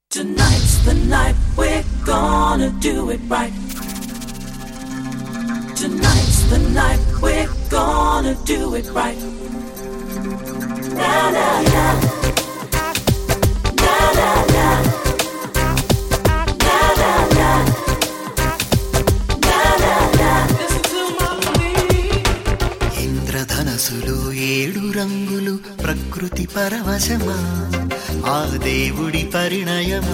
Tonight's the night we're gonna do it right. Tonight's the night we're gonna do it right. Na na na. Na na na. Na na na. Na na na. Listen to my plea. ఇంద్రధనసులు ఏడు రంగులు ప్రకృతి పరవశమా ఆ దేవుడి పరిణయమా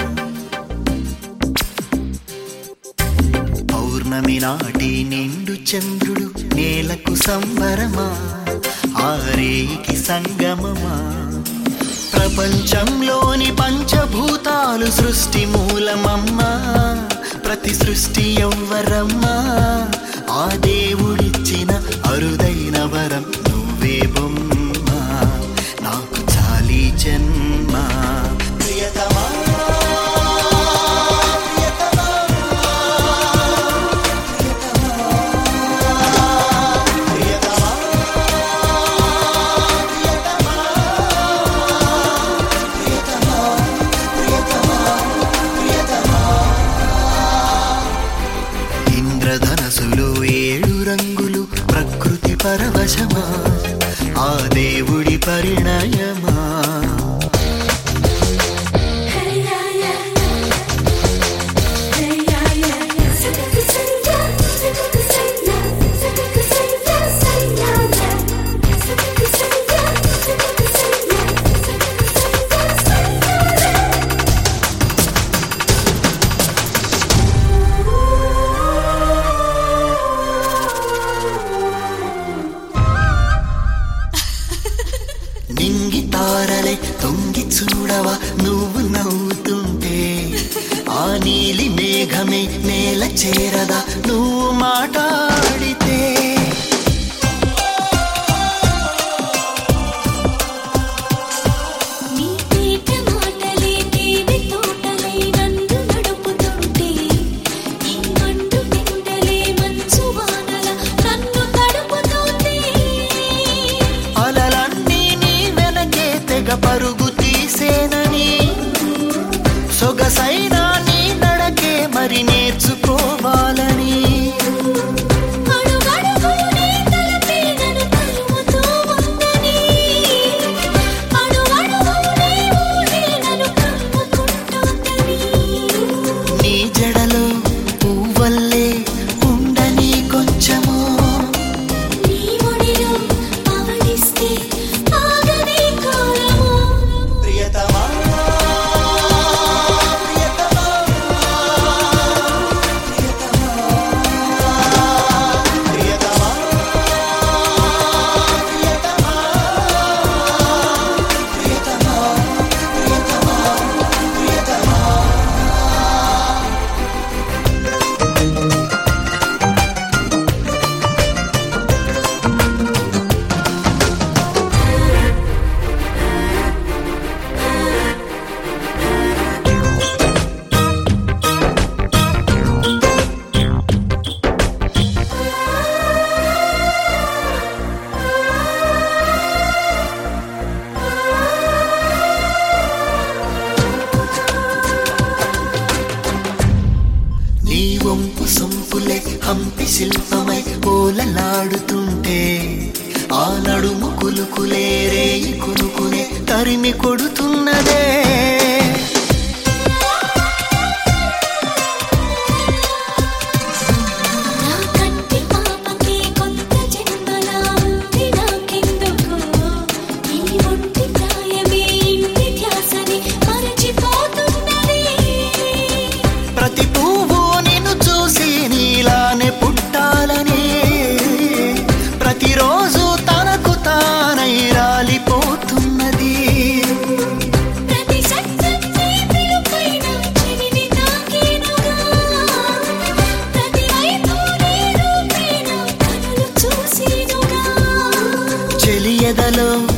పౌర్ణమి నాటి నిండు చంద్రుడు నేలకు సంబరమా ఆరేకి సంగమమా ప్రపంచంలోని పంచభూతాలు సృష్టి మూలమమ్మా ప్రతి సృష్టి ఎవ్వరమ్మా ఆ దేవుడిచ్చిన అరుదైన వరం నువ్వే బొమ్మ నాకు చాలీ జన్మ ప్రియతమా ప్రియతమా, ప్రియతమా, ప్రియతమా, ప్రియతమా, ప్రియతమా. ఇంద్రధనసులు ఏడు రంగులు ప్రకృతి పరవశమా ఆ దేవుడి పరిణయమా Hey ya ya ya, hey ya ya ya. Sakaka sanya, sakaka sanya, sakaka sanya, sanya ya. Sakaka sanya, sakaka sanya, sakaka sanya, sanya ya. నింగి తారలే తొంగి చూడవా నువ్వు నవ్వుతుంటే ఆ నీలి మేఘమే నేల చేరదా నువ్వు మాట్లాడితే నీ తేట మాటలే దేవి తోటలై నన్ను నడుపుతుంటే నీ మండు నిండలే మంచు వానల నన్ను తడుపుతుంది అలలన్నీ నీ వెనకే తెగ పరుగు తీసేనని సొగసైన నీ నడకే మరి నేర్చుకోవాలని అడుగడుగులు నీ తలపే నన్ను తరుముతూ ఉందని అడుగడుగులు నీ ఊహే నన్ను కమ్ముకుంటోందని నీ జడలో పువ్వల్లే ఉండని కొంచెము నీ ఒడిలో పవళిస్తే ఆగని కాలము ప్రియతమా ప్రియతమా ప్రియతమా ప్రియతమా ప్రియతమా ప్రియతమా ప్రియతమా నీ వంపు సొంపులే హంపి శిల్పమై ఓలలాడుతుంటే ఆ నడుము కులుకులే రేయి కునుకునే తరిమి కొడుతున్నదే నా కంటి పాపకి కొంత జన్మలా ఉంది నాకెందుకు ఈ ఒంటి ప్రాయమే ఇంటి ధ్యాసని మరచిపోతున్నది ప్రతి పువ్వు నిన్ను చూసి నీలానే పుట్టాలని ప్రతిరోజు తనకు తానై రాలిపోతున్నది ప్రతి శబ్దం నీ పిలుపైన చెవిని తాకేనుగా ప్రతి వైపు నీ రూపేణ కనులు చూసేనుగా చెలియదలో